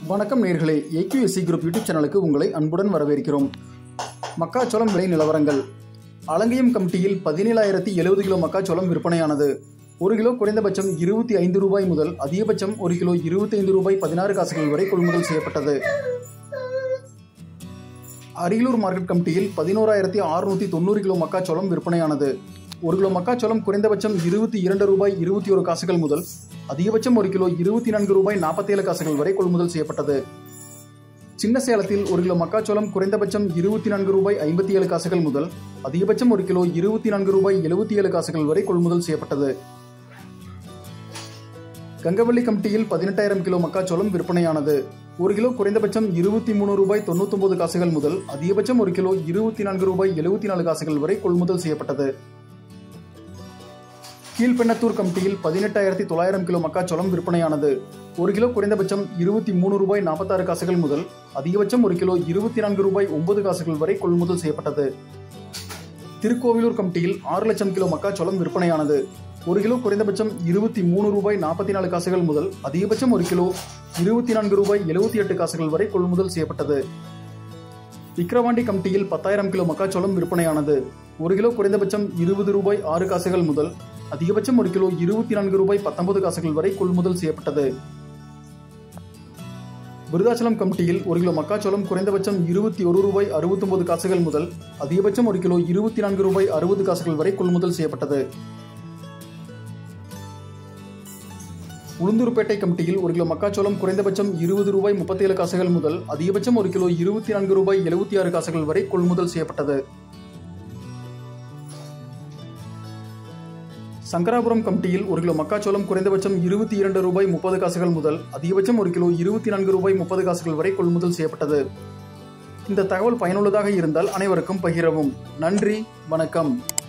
வணக்கம் நேர்களே AQSC group YouTube சேனலுக்கு உங்களை அன்புடன் வரவேற்கிறோம் மக்காச்சோளம் விலை நிலவரங்கள் அலங்கயம் கமிட்டியில் பதினேழாயிரத்தி எழுபது கிலோ மக்காச்சோளம் விற்பனையானது ஒரு கிலோ குறைந்தபட்சம் இருபத்தி ஐந்து ரூபாய் முதல் அதிகபட்சம் ஒரு கிலோ இருபத்தைந்து ரூபாய் பதினாறு காசுகள் வரை கொள்முதல் செய்யப்பட்டது அரியலூர் மார்க்கெட் கமிட்டியில் பதினோராயிரத்தி அறுநூற்றி தொண்ணூறு கிலோ மக்காச்சோளம் விற்பனையானது ஒரு கிலோ மக்காச்சோளம் குறைந்தபட்சம் இருபத்தி இரண்டு ரூபாய் இருபத்தி ஒரு காசுகள் முதல் அதிகபட்சம் ஒரு கிலோ இருபத்தி நான்கு ரூபாய் நாற்பத்தேழு காசுகள் வரை கொள்முதல் செய்யப்பட்டது சின்ன சேலத்தில் ஒரு கிலோ மக்காச்சோளம் குறைந்தபட்சம் இருபத்தி நான்கு ரூபாய் ஐம்பத்தி ஏழு காசுகள் முதல் அதிகபட்சம் ஒரு கிலோ இருபத்தி நான்கு ரூபாய் எழுபத்தி ஏழு காசுகள் வரை கொள்முதல் செய்யப்பட்டது கங்கவள்ளி கமிட்டியில் பதினெட்டாயிரம் கிலோ மக்காச்சோளம் விற்பனையானது ஒரு கிலோ குறைந்தபட்சம் இருபத்தி மூணு ரூபாய் தொண்ணூத்தொன்பது காசுகள் முதல் அதிகபட்சம் ஒரு கிலோ இருபத்தி நான்கு ரூபாய் எழுபத்தி நாலு காசுகள் வரை கொள்முதல் செய்யப்பட்டது கீழ்பெண்ணத்தூர் கமிட்டியில் பதினெட்டாயிரத்தி தொள்ளாயிரம் கிலோ மக்காச்சோளம் விற்பனையானது ஒரு கிலோ குறைந்தபட்சம் இருபத்தி மூணு ரூபாய் நாற்பத்தாறு காசுகள் முதல் அதிகபட்சம் ஒரு கிலோ இருபத்தி நான்கு ரூபாய் ஒன்பது காசுகள் வரை கொள்முதல் செய்யப்பட்டது திருக்கோவிலூர் கமிட்டியில் ஆறு லட்சம் கிலோ மக்காச்சோளம் விற்பனையானது ஒரு கிலோ குறைந்தபட்சம் இருபத்தி மூணு ரூபாய் நாற்பத்தி நாலு காசுகள் முதல் அதிகபட்சம் ஒரு கிலோ இருபத்தி நான்கு ரூபாய் எழுபத்தி எட்டு காசுகள் வரை கொள்முதல் செய்யப்பட்டது விக்கிரவாண்டி கமிட்டியில் பத்தாயிரம் கிலோ மக்காச்சோளம் விற்பனையானது ஒரு கிலோ குறைந்தபட்சம் இருபது ரூபாய் ஆறு காசுகள் முதல் அதிகபட்சம் ஒரு கிலோ இருபத்தி நான்கு ரூபாய் பத்தொன்பது காசுகள் வரை கொள்முதல் செய்யப்பட்டது விருதாச்சலம் கமிட்டியில் ஒரு கிலோ மக்காச்சோளம் குறைந்தபட்சம் இருபத்தி ஒரு ரூபாய் அறுபத்தொன்பது காசுகள் முதல் அதிகபட்சம் ஒரு கிலோ இருபத்தி நான்கு ரூபாய் அறுபது காசுகள் வரை கொள்முதல் செய்யப்பட்டது உளுந்தூர்பேட்டை கமிட்டியில் ஒரு கிலோ மக்காச்சோளம் குறைந்தபட்சம் இருபது ரூபாய் முப்பத்தேழு காசுகள் முதல் அதிகபட்சம் ஒரு கிலோ இருபத்தி நான்கு ரூபாய் எழுபத்தி ஆறு காசுகள் வரை கொள்முதல் செய்யப்பட்டது சங்கராபுரம் கமிட்டியில் ஒரு கிலோ மக்காச்சோளம் குறைந்தபட்சம் இருபத்தி இரண்டு ரூபாய் முப்பது காசுகள் முதல் அதிகபட்சம் ஒரு கிலோ இருபத்தி நான்கு ரூபாய் முப்பது காசுகள் வரை கொள்முதல் செய்யப்பட்டது இந்த தகவல் பயனுள்ளதாக இருந்தால் அனைவருக்கும் பகிரவும் நன்றி வணக்கம்